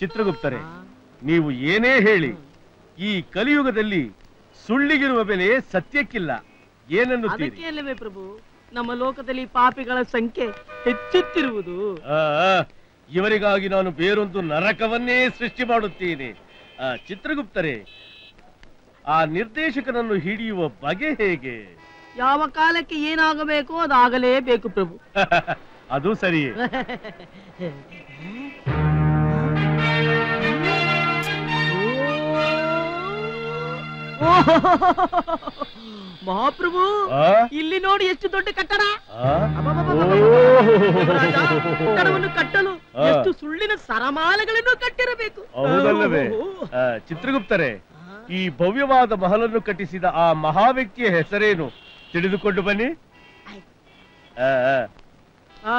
ಚಿತ್ರಗುಪ್ತರೆ ನೀವು ಏನೇ ಹೇಳಿ ಈ ಕಲಿಯುಗದಲ್ಲಿ ಸುಳ್ಳಿಗಿರುವ ಬೆಲೆ ಸತ್ಯಕ್ಕಿಲ್ಲ ಏನನ್ನುತ್ತೀರಿ ಅದಕ್ಕೆ ಅಲ್ಲವೇ ಪ್ರಭು ನಮ್ಮ ಲೋಕದಲ್ಲಿ ಪಾಪಿಗಳ ಸಂಖ್ಯೆ ಹೆಚ್ಚುತ್ತಿರುವುದು ಆ, ಆ, ಇವರಿಗಾಗಿ ನಾನು ಬೇರೊಂದು ನರಕವನ್ನೇ ಸೃಷ್ಟಿ ಮಾಡುತ್ತೇನೆ ಆ, ಚಿತ್ರಗುಪ್ತರೆ ಆ ನಿರ್ದೇಶಕನನ್ನು ಹಿಡಿಯುವ ಬಗೆ ಹೇಗೆ ಯಾವ ಕಾಲಕ್ಕೆ ಏನಾಗಬೇಕೋ ಅದಾಗಲೇಬೇಕು ಪ್ರಭು ಅದು ಸರಿಯೇ ಓ! ಮಹಾಪ್ರಭು ಆ? ಇಲ್ಲಿ ನೋಡಿ ಎಷ್ಟು ದೊಡ್ಡ ಕಟ್ಟಡ ಆ? ಯುವರಾಜ, ಕಟ್ಟಡವನ್ನು ಕಟ್ಟಲು ಆ. ಎಷ್ಟು ಸುಳ್ಳಿನ ಸರಮಾಲೆಗಳನ್ನು ಕಟ್ಟಿರಬೇಕು ಹೌದಲ್ಲವೇ ಓಹೋ. ಆ, ಚಿತ್ರಗುಪ್ತರೆ ಈ ಭವ್ಯವಾದ ಮಹಲನ್ನು ಕಟ್ಟಿಸಿದ ಆ ಮಹಾ ವ್ಯಕ್ತಿಯ ಹೆಸರೇನು ತಿಳಿದುಕೊಂಡು ಬನ್ನಿ ಆ, ಆ.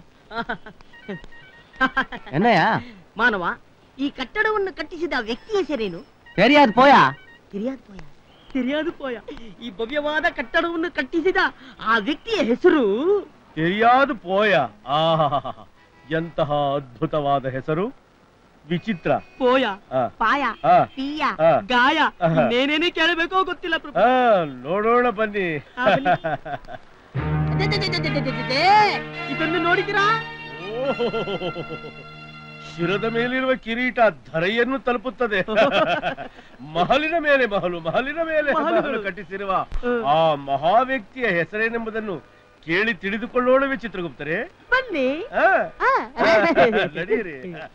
என்னையா ಮಾನವ ಈ ಕಟ್ಟಡವನ್ನು ಕಟ್ಟಿಸಿದ ವ್ಯಕ್ತಿ ಹೆಸರೇನು தெரியாது போயா ತಿರಿಯಾದ ಪೋಯ ತಿರಿಯಾದ ಪೋಯ ಈ ಭವ್ಯವಾದ ಕಟ್ಟಡವನ್ನು ಕಟ್ಟಿಸಿದ ಆ ವ್ಯಕ್ತಿಯ ಹೆಸರು ತಿಳಿಯಾದು ಪೋಯ ಆಹಾಹಾಹಾ. ಎಂತಹ ಅದ್ಭುತವಾದ ಹೆಸರು ವಿಚಿತ್ರ ಪೋಯ ಆ, ಪಾಯ ಆ, ಪಿಯ ಆ. ಗಾಯ ಆಹಾ. ಇನ್ನೇನೇನೇ ಕೇಳಬೇಕೋ ಗೊತ್ತಿಲ್ಲ ಪ್ರಭು ಆ, ನೋಡೋಣ ಬನ್ನಿ ಆಗಲಿ. ಇದನ್ನು ನೋಡಿದಿರಾ ಓಹೋಹೋಹೋಹೋ. ಶಿರದ ಮೇಲಿರುವ ಕಿರೀಟ ಧರೆಯನ್ನು ತಲುಪುತ್ತದೆ ಮಹಲಿನ ಮೇಲೆ ಮಹಲು ಮಹಲಿನ ಮೇಲೆ ಮಹಲುಗಳು. ಮಹಲು ಕಟ್ಟಿಸಿರುವ ಹ್ಮ್. ಆ ಮಹಾ ವ್ಯಕ್ತಿಯ ಹೆಸರೇನೆಂಬುದನ್ನು ಕೇಳಿ ತಿಳಿದುಕೊಳ್ಳೋಣವೇ ಚಿತ್ರಗುಪ್ತರೆ ಬನ್ನಿ ಆ? ಆ. ನಡೀರಿ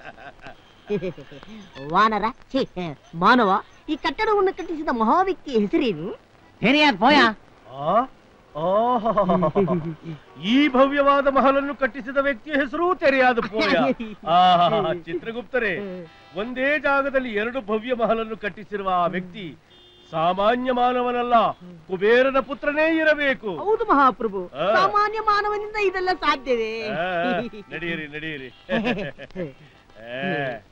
ವಾನರ ಛೀ, ಮಾನವ ಈ ಕಟ್ಟಡವನ್ನು ಕಟ್ಟಿಸಿದ ಮಹಾ ವ್ಯಕ್ತಿಯ ಹೆಸರೇನು தெரியாது போயா ಆ? ಆಹಾಹಾಹಾಹಾ. ಈ ಭವ್ಯವಾದ ಮಹಲನ್ನು ಕಟ್ಟಿಸಿದ ವ್ಯಕ್ತಿಯ ಹೆಸರು ತೆರೆಯಾದ ಪೋಯ ಆಹಾಹಾ. ಚಿತ್ರಗುಪ್ತರೆ ಒಂದೇ ಜಾಗದಲ್ಲಿ ಎರಡು ಭವ್ಯ ಮಹಲನ್ನು ಕಟ್ಟಿಸಿರುವ ಆ ವ್ಯಕ್ತಿ ಸಾಮಾನ್ಯ ಮಾನವನಲ್ಲ ಕುಬೇರನ ಪುತ್ರನೇ ಇರಬೇಕು ಹೌದು ಮಹಾಪ್ರಭು ಆ. ಸಾಮಾನ್ಯ ಮಾನವನಿಂದ ಇದೆಲ್ಲ ಸಾಧ್ಯವೇ ಆ, ನಡೀರಿ ನಡೀರಿ ಆ.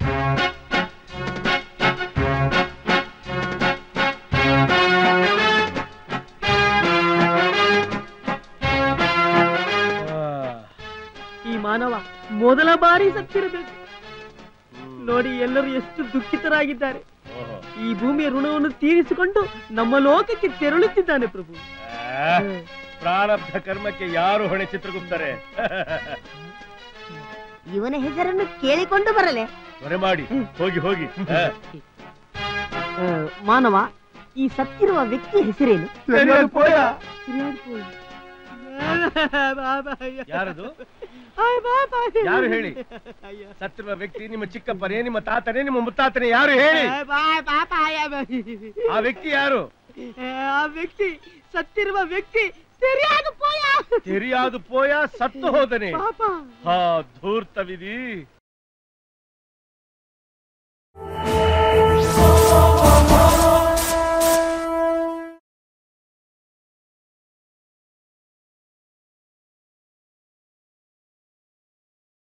ಆ. ಈ ಮಾನವ ಮೊದಲ ಬಾರಿ ಸತ್ತಿರಬೇಕು ಹ್ಮ್. ನೋಡಿ ಎಲ್ಲರೂ ಎಷ್ಟು ದುಃಖಿತರಾಗಿದ್ದಾರೆ ಓಹೋ. ಈ ಭೂಮಿಯ ಋಣವನ್ನು ತೀರಿಸಿಕೊಂಡು ನಮ್ಮ ಲೋಕಕ್ಕೆ ತೆರಳುತ್ತಿದ್ದಾನೆ ಪ್ರಭು ಆ, ಪ್ರಾರಬ್ಧ ಕರ್ಮಕ್ಕೆ ಯಾರು ಹೊಣೆ ಚಿತ್ರಗುಪ್ತರೆ ಇವನ ಹೆಸರನ್ನು ಕೇಳಿಕೊಂಡು ಬರಲೆ ಹೊರೆ ಮಾಡಿ ಹೋಗಿ ಹೋಗಿ ಆ. ಮಾನವ ಈ ಸತ್ತಿರುವ ವ್ಯಕ್ತಿಯ ಹೆಸರೇನು ತೆರೆಯಾದ ಪೋಯ. ಯಾರದು ಯಾರು ಹೇಳಿ ಸತ್ತಿರುವ ವ್ಯಕ್ತಿ ನಿಮ್ಮ ಚಿಕ್ಕಪ್ಪನೇ ನಿಮ್ಮ ತಾತನೇ ನಿಮ್ಮ ಮುತ್ತಾತನೇ ಯಾರು ಹೇಳಿ ಆ ವ್ಯಕ್ತಿ ಯಾರು ಆ ವ್ಯಕ್ತಿ ಸತ್ತಿರುವ ವ್ಯಕ್ತಿ ಸರಿಯಾದ ಪೋಯ ತೆರಿಯಾದು ಪೋಯ ಸತ್ತು ಹೋದನೆ ಪಾಪ ಹಾ ಧೂರ್ತ ವಿಧಿ